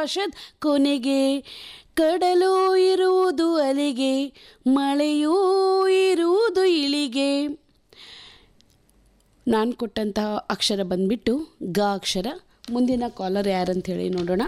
ಆಕಾಶದ ಕೊನೆಗೆ ಕಡಲು ಇರುವುದು ಅಲೆಗೆ ಮಳೆಯೂ ಇರುವುದು ಇಳಿಗೆ ನಾನು ಕೊಟ್ಟಂತಹ ಅಕ್ಷರ ಬಂದ್ಬಿಟ್ಟು ಗ ಅಕ್ಷರ ಮುಂದಿನ ಕಾಲರ್ ಯಾರಂತ ಹೇಳಿ ನೋಡೋಣ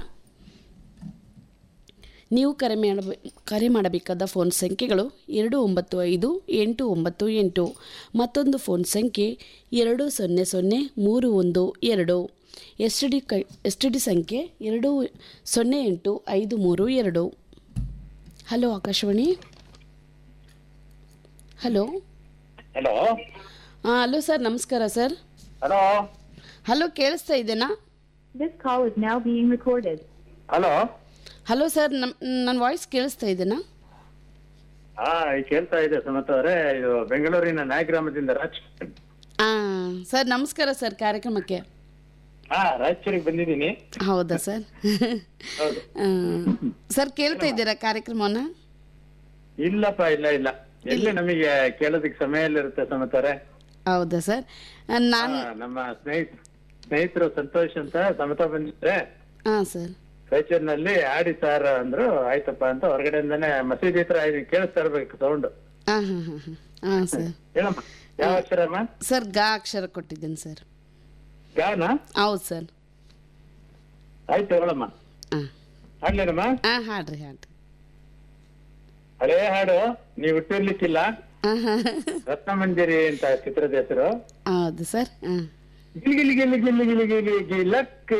ನೀವು ಕರೆ ಮಾಡಬೇ ಕರೆ ಮಾಡಬೇಕಾದ ಫೋನ್ ಸಂಖ್ಯೆಗಳು ಎರಡು ಒಂಬತ್ತು ಐದು ಎಂಟು ಒಂಬತ್ತು ಎಂಟು ಮತ್ತೊಂದು ಫೋನ್ ಸಂಖ್ಯೆ ಎರಡು ಸೊನ್ನೆ ಸೊನ್ನೆ ಮೂರು ಒಂದು ಎರಡು ಎಸ್ ಟಿ ಡಿ ಕೈ ಎಸ್ ಟಿ ಡಿ ಸಂಖ್ಯೆ ಎರಡು ಸೊನ್ನೆ ಎಂಟು ಐದು ಮೂರು ಎರಡು ಹಲೋ ಆಕಾಶವಾಣಿ ಹಲೋ ಹಲೋ ಹಾಂ ಹಲೋ ಸರ್ ನಮಸ್ಕಾರ ಸರ್ ಹಲೋ ಹಲೋ ಕೇಳಿಸ್ತಾ ಇದೆನಾ This call is now being recorded. Hello hello sir ನಮ್ಮ ನನ್ನ ವಾಯ್ಸ್ ಕೇಳಿಸ್ತಾ ಇದೆನಾ ಹಾ ಈಗ ಕೇಳ್ತಾ ಇದೆ ಸಮತ್ ಅವರೇ ಇದು ಬೆಂಗಳೂರಿನ ನಾಯಗ್ರಾಮದಿಂದ ರಾಜ್ ಹಾಂ ಸರ್ ನಮಸ್ಕಾರ ಸರ್ ಕಾರ್ಯಕ್ರಮಕ್ಕೆ ಹಾ ರಾಯಚೂರಿಗೆ ಬಂದಿದ್ದೀನಿ ಹೌದಾ ಸರ್ ಹೌದು ಆ, ಸರ್ ಕೇಳ್ತಾ ಇದ್ದೀರಾ ಕಾರ್ಯಕ್ರಮವನ್ನ ಇಲ್ಲಪ್ಪ ಇಲ್ಲ ಇಲ್ಲ ಎಲ್ಲಿ ನಮಗೆ ಕೇಳೋದಕ್ಕೆ ಸಮಯ ಇರುತ್ತೆ ಸಮತ್ ಅವರೇ ಹೌದಾ ಸರ್ ನಾನು ಹಾ, ನಮ್ಮ ಸ್ನೇಹಿತ ಸ್ನೇಹಿತರು ಸಂತೋಷ್ ಅಂತ ಸಮತ ಬಂದಿದ್ರೆ ಹಾಂ ಸರ್ ರಾಯಚೂರಿನಲ್ಲಿ ಆಡಿ ಸಾರ್ ಅಂದ್ರು ಆಯ್ತಪ್ಪ ಅಂತ ಹೊರಗಡೆಯಿಂದಾನೆ ಮಸೀದಿ ಹತ್ರ ಆಯ್ತು, ಕೇಳಿಸ್ತಾ ಇರ್ಬೇಕು ಸೌಂಡ್ ಹಾಂ ಹಾಂ ಹಾಂ ಹಾಂ ಹಾಂ ಸರ್ ಹೇಳಮ್ಮ ಯಾವ ಅಕ್ಷರಮ್ಮ ಸರ್ ಗಾ ಅಕ್ಷರ ಕೊಟ್ಟಿದ್ದೀನಿ ಸರ್ ಗಾನ ಹೌದು ಸರ್ ಆಯ್ತು ಹೇಳಮ್ಮ ಹಾಂ ಹಾಡ್ಲೇನಮ್ಮ ಹಾಂ ಹಾಡ್ರಿ ಹಾಡ್ರಿ ಹಳೇ ಹಾಡು ನೀವು ಹುಟ್ಟಿರ್ಲಿಕ್ಕಿಲ್ಲ ಹಾಂ ಹಾಂ ರತ್ನಮಂಜರಿ ಅಂತ ಚಿತ್ರದ ಹೆಸರು ಹೌದು ಸರ್ ಹಾಂ ಗಿಲಿ ಗಿಲಿ ಗಿಲಿ ಗಿಲಿ ಗಿಲಿ ಗಿಲಕ್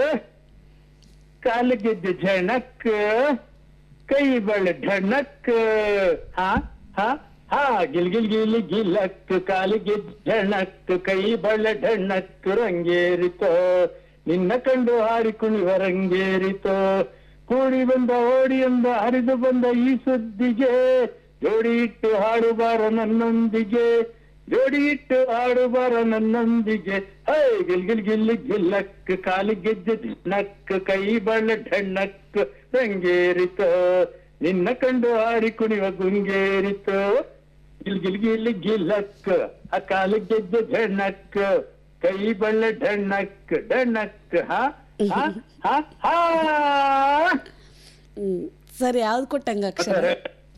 ಕಾಲು ಗೆದ್ದೆ ಝಣಕ್ ಕೈ ಬಳೆ ಢಣಕ್ ಹಾ ಹಾ ಹಾ ಗಿಲ್ ಗಿಲ್ ಗಿಲಿ ಗಿಲಕ್ ಕಾಲು ಗೆದ್ದೆ ಝಣಕ್ ಕೈ ಬಳೆ ಢಣಕ್ ರಂಗೇರಿತೋ ನಿನ್ನ ಕಂಡು ಹಾರಿ ಕುಣಿವ ರಂಗೇರಿತೋ ಕೂಡಿ ಬಂದ ಓಡಿ ಎಂದ ಹರಿದು ಬಂದ ಈ ಸುದ್ದಿಗೆ ಜೋಡಿ ಇಟ್ಟು ಹಾಡುಬಾರ ನನ್ನೊಂದಿಗೆ ಜೋಡಿ ಇಟ್ಟು ಹಾಡುಬಾರ ನನ್ನೊಂದಿಗೆ ಹೈ ಗಿಲ್ ಗಿಲ್ ಗಿಲ್ ಗಿಲ್ಲಕ್ ಕಾಲಿ ಗೆದ್ದೆ ನಕ್ ಕೈ ಬಳ್ಳ ಢಣ್ಣಕ್ ರಂಗೇರಿತೋ ನಿನ್ನ ಕಂಡು ಹಾಡಿ ಕುಣಿವ ಗುಂಗೇರಿತೋ ಗಿಲ್ ಗಿಲ್ ಗಿಲ್ ಗಿಲ್ಲಕ್ ಆ ಕಾಲಿ ಗೆದ್ದೆ ಢಣ್ಣಕ್ ಕೈ ಬಳ್ಳ ಢಣ್ಣಕ್ ಢಣ್ಣಕ್ ಹಾ ಹಾ ಹಾ ಹಾ ಹ್ಮ್. ಸರ್ ಯಾವ್ದು ಕೊಟ್ಟಂಗೆ ಅಕ್ಷರ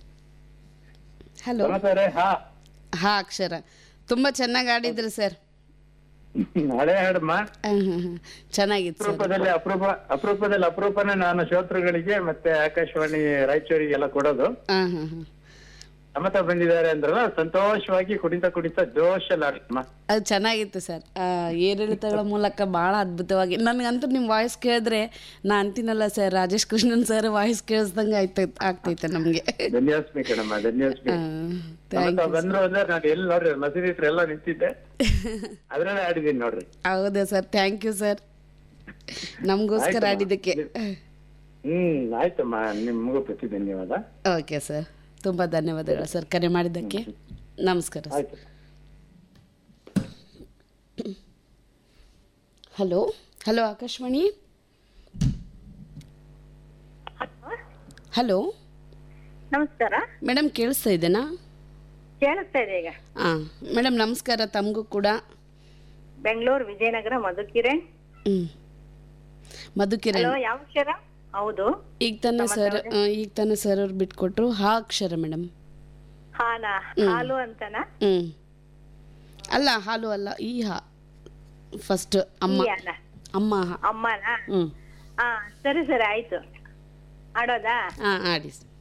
ಹಲೋ ಸಮಾಚಾರ ಹಾ ಹಾ ಅಕ್ಷರ ತುಂಬ ಚೆನ್ನಾಗಿ ಆಡಿದ್ರಿ ಸರ್ ಹಳೆ ಹಾಡಮ್ಮ ಹಾಂ ಹಾಂ ಹಾಂ ಚೆನ್ನಾಗಿತ್ತು ಸರ್ ಅಪರೂಪದಲ್ಲಿ ಅಪರೂಪ ಅಪರೂಪದಲ್ಲಿ ಅಪರೂಪನೇ ನಾನು ಶ್ರೋತೃಗಳಿಗೆ ಮತ್ತೆ ಆಕಾಶವಾಣಿ ರಾಯಚೂರಿಗೆಲ್ಲ ಕೊಡೋದು ಹಾಂ ಹಾಂ ಹಾಂ ಸಮತ ಬಂದಿದ್ದಾರೆ ಅಂದ್ರಲ್ಲ ಸಂತೋಷವಾಗಿ ಕುಡಿತ ಕುಡಿತ ಜೋಶಲ್ಲಿ ಆಡಮ್ಮ ಅದು ಚೆನ್ನಾಗಿತ್ತು ಸರ್ ಆ, ಏರಿಳಿತಗಳ ಮೂಲಕ ಭಾಳ ಅದ್ಭುತವಾಗಿ ನನಗಂತೂ ನಿಮ್ಮ ವಾಯ್ಸ್ ಕೇಳಿದ್ರೆ ನಾ ಅಂತೀನಲ್ಲ sir Rajesh Krishnan sir voice ಕೇಳಿಸ್ದಂಗೆ ಆಯ್ತ ಆಗ್ತೈತೆ ನಮಗೆ ಧನ್ಯೋಸ್ಮಿ ಕಣಮ್ಮ ಧನ್ಯೋಸ್ಮಿ ಸಮತ ಬಂದ್ರು ಅಂದ್ರೆ ನಾನು ಎಲ್ಲಿ ನೋಡ್ರಿ ಮಸೀದಿ ಹತ್ರ ಎಲ್ಲ ನಿಂತಿದ್ದೆ ಅದ್ರಲ್ಲೇ ಆಡಿದೀನಿ ನೋಡ್ರಿ ಹೌದಾ ಸರ್ ಥ್ಯಾಂಕ್ ಯು ಸರ್ ನಮಗೋಸ್ಕರ ಆಯ್ತಮ್ಮ. ಆಡಿದ್ದಕ್ಕೆ ಹ್ಮ್ ಆಯ್ತಮ್ಮ ನಿಮ್ಗೂ ಪ್ರತಿ ಧನ್ಯವಾದ ಓಕೆ ಸರ್ ತುಂಬ ಧನ್ಯವಾದಗಳು ಸರ್ ಕರೆ ಮಾಡಿದ್ದಕ್ಕೆ ನಮಸ್ಕಾರ ಸರ್ ಆಯ್ತು ಹಲೋ ಹಲೋ ಆಕಾಶವಾಣಿ ಹಲೋ ನಮಸ್ಕಾರ ಮೇಡಮ್ ಕೇಳಿಸ್ತಾ ಇದೆನಾ ಕೇಳಿಸ್ತಾ ಇದೆ ಈಗ ಹಾಂ ಮೇಡಮ್ ನಮಸ್ಕಾರ ತಮಗೂ ಕೂಡ ಬೆಂಗಳೂರು ವಿಜಯನಗರ ಮಧುಕಿರಣ್ ಹ್ಞೂ ಮಧುಕಿರಣ್ ಹಲೋ ಯಾವ ಅಕ್ಷರ ಹೌದು ಈಗ ತಾನೇ ಸರ್ ಆ, ಈಗ ತಾನೇ ಸರ್ ಅವ್ರು ಬಿಟ್ಕೊಟ್ರು ಹಾ ಅಕ್ಷರ ಮೇಡಮ್ ಹಾನಾ ಹಾಲು ಅಂತನಾ ಹ್ಞೂ ಅಲ್ಲ ಹಾಲು ಅಲ್ಲ ಈ ಹಾ ಫಸ್ಟ್ ಅಮ್ಮ ಈ ಅಲ್ಲ ಅಮ್ಮ ಹಾ ಅಮ್ಮನಾ ಹ್ಞೂ ಹಾ ಸರಿ ಸರಿ ಆಯ್ತು ಆಡೋದಾ ಹಾಂ ಆಡಿ